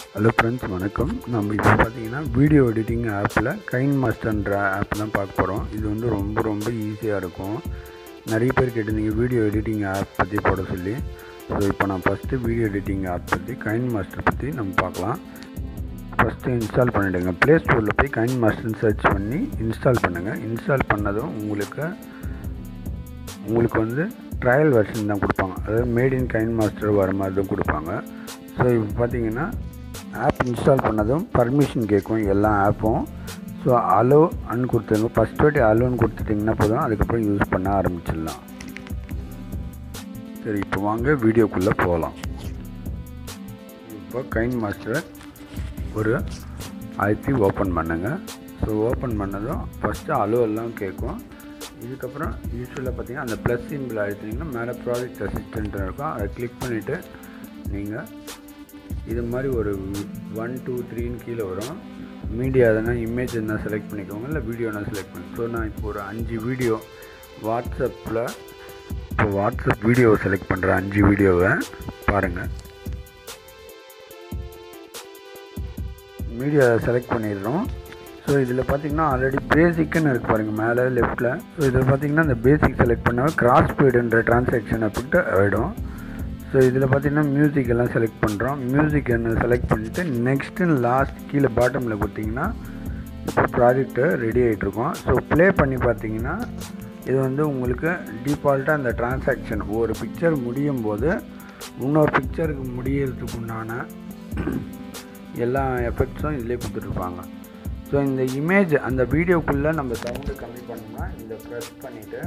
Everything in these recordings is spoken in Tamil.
ஹலோ ஃப்ரெண்ட்ஸ் வணக்கம் நம்ம இப்போ பார்த்தீங்கன்னா வீடியோ எடிட்டிங் ஆப்பில் கைன் மாஸ்டர்ன்ற ஆப் தான் பார்க்க போகிறோம் இது வந்து ரொம்ப ரொம்ப ஈஸியாக இருக்கும் நிறைய பேர் கேட்டிருந்தீங்க வீடியோ எடிட்டிங் ஆப் பற்றி போட சொல்லி ஸோ இப்போ நான் ஃபஸ்ட்டு வீடியோ எடிட்டிங் ஆப் பற்றி கைன் மாஸ்டர் பற்றி நம்ம பார்க்கலாம் ஃபஸ்ட்டு இன்ஸ்டால் பண்ணிவிடுங்க ப்ளே ஸ்டோரில் போய் கைன் மாஸ்டர்னு சர்ச் பண்ணி இன்ஸ்டால் பண்ணுங்கள் இன்ஸ்டால் பண்ணதும் உங்களுக்கு உங்களுக்கு வந்து ட்ரையல் வெர்ஷன் தான் கொடுப்பாங்க அதாவது மேட் இன் கைன் மாஸ்டர் வர மாதிரி தான் கொடுப்பாங்க ஸோ இப்போ பார்த்தீங்கன்னா ஆப் இன்ஸ்டால் பண்ணதும் பர்மிஷன் கேட்கும் எல்லா ஆப்பும் ஸோ அலோ அன்னு கொடுத்துருங்க ஃபஸ்ட் வாட்டி அலோன்னு கொடுத்துட்டிங்கன்னா போதும் அதுக்கப்புறம் யூஸ் பண்ண ஆரம்பிச்சிடலாம் சரி இப்போ வாங்க வீடியோக்குள்ளே போகலாம் இப்போ கைன் மாஸ்டரை ஒரு அழுத்தி ஓப்பன் பண்ணுங்கள் ஸோ ஓப்பன் பண்ணதும் ஃபஸ்ட்டு அலோ எல்லாம் கேட்கும் இதுக்கப்புறம் யூஸ்வலாக பார்த்தீங்கன்னா அந்த ப்ளஸ் சிம்பிள் அழுத்திங்கன்னா மேலே ப்ராஜெக்ட் அசிஸ்டன்ட் இருக்கும் அதை கிளிக் பண்ணிவிட்டு நீங்கள் இது மாதிரி ஒரு ஒன் டூ த்ரீன்னு கீழே வரும் மீடியா எதனா இமேஜ் என்ன செலக்ட் பண்ணிக்கோங்க இல்லை வீடியோனா செலக்ட் பண்ணி ஸோ நான் இப்போ ஒரு அஞ்சு வீடியோ வாட்ஸ்அப்பில் இப்போ வாட்ஸ்அப் வீடியோவை செலக்ட் பண்ணுற அஞ்சு வீடியோவை பாருங்கள் மீடியா செலக்ட் பண்ணிடுறோம் ஸோ இதில் பார்த்தீங்கன்னா ஆல்ரெடி பேசிக்குன்னு இருக்குது பாருங்கள் மேலே லெஃப்ட்டில் ஸோ இதில் பார்த்தீங்கன்னா இந்த பேசிக் செலக்ட் பண்ணால் கிராஸ் பீடுன்ற டிரான்சாக்ஷன் அப்படின்ட்டு ஆகிடும் ஸோ இதில் பார்த்தீங்கன்னா மியூசிக் எல்லாம் செலக்ட் பண்ணுறோம் மியூசிக் என்ன செலக்ட் பண்ணிவிட்டு நெக்ஸ்ட்டு லாஸ்ட் கீழே பாட்டமில் கொடுத்தீங்கன்னா இப்போ ப்ராஜெக்ட்டு ரெடி ஆகிட்ருக்கோம் ஸோ ப்ளே பண்ணி பார்த்தீங்கன்னா இது வந்து உங்களுக்கு டிஃபால்ட்டாக அந்த டிரான்சாக்ஷன் ஒரு பிக்சர் முடியும் போது இன்னொரு பிக்சருக்கு முடியறதுக்கு உண்டான எல்லா எஃபெக்ட்ஸும் இதிலே கொடுத்துட்ருப்பாங்க ஸோ இந்த இமேஜ் அந்த வீடியோக்குள்ளே நம்ம சவுண்டு கம்மி பண்ணோம்னா இந்த ப்ரெஸ் பண்ணிவிட்டு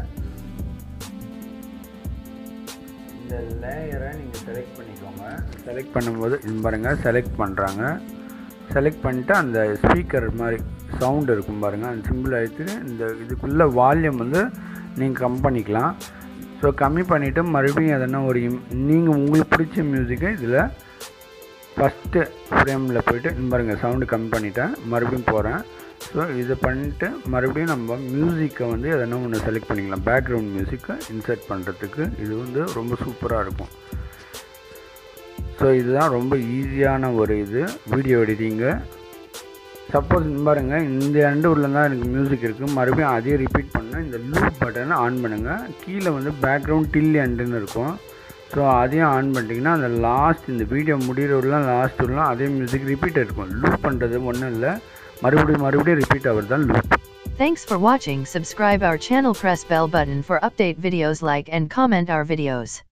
இந்த லேயரை நீங்கள் செலக்ட் பண்ணிக்கோங்க செலக்ட் பண்ணும்போது இது பாருங்கள் செலக்ட் பண்ணுறாங்க செலக்ட் பண்ணிட்டு அந்த ஸ்பீக்கர் மாதிரி சவுண்டு இருக்கும் பாருங்கள் அந்த சிம்பிள் ஆகிட்டு இந்த இதுக்குள்ளே வால்யூம் வந்து நீங்கள் கம் பண்ணிக்கலாம் ஸோ கம்மி பண்ணிவிட்டு மறுபடியும் எதனா ஒரு நீங்கள் உங்களுக்கு பிடிச்ச மியூசிக்கை இதில் ஃபஸ்ட்டு ஃப்ரேமில் போய்ட்டு பாருங்கள் சவுண்டு கம்மி பண்ணிட்டேன் மறுபடியும் போகிறேன் ஸோ இதை பண்ணிட்டு மறுபடியும் நம்ம மியூசிக்கை வந்து எதனா ஒன்று செலக்ட் பண்ணிக்கலாம் பேக்ரவுண்ட் மியூசிக்கை இன்சர்ட் பண்ணுறதுக்கு இது வந்து ரொம்ப சூப்பராக இருக்கும் ஸோ இதுதான் ரொம்ப ஈஸியான ஒரு இது வீடியோ எடிட்டிங்கு சப்போஸ் பாருங்கள் இந்த எண்டு உள்ள தான் எனக்கு மியூசிக் இருக்குது மறுபடியும் அதே ரிப்பீட் பண்ணால் இந்த லூப் பட்டனை ஆன் பண்ணுங்கள் கீழே வந்து பேக்ரவுண்ட் டில் எண்டுன்னு இருக்கும் ஸோ அதையும் ஆன் பண்ணிட்டீங்கன்னா அந்த லாஸ்ட் இந்த வீடியோ முடிகிறவரெலாம் லாஸ்ட் வரலாம் அதே மியூசிக் ரிப்பீட் இருக்கும் லூப் பண்ணுறது ஒன்றும் இல்லை மறுபடியும் மறுபடியும் ரிப்பீட் ஆகிறது தான் loop Thanks for watching. Subscribe our channel, press bell button for update videos, like and comment our videos.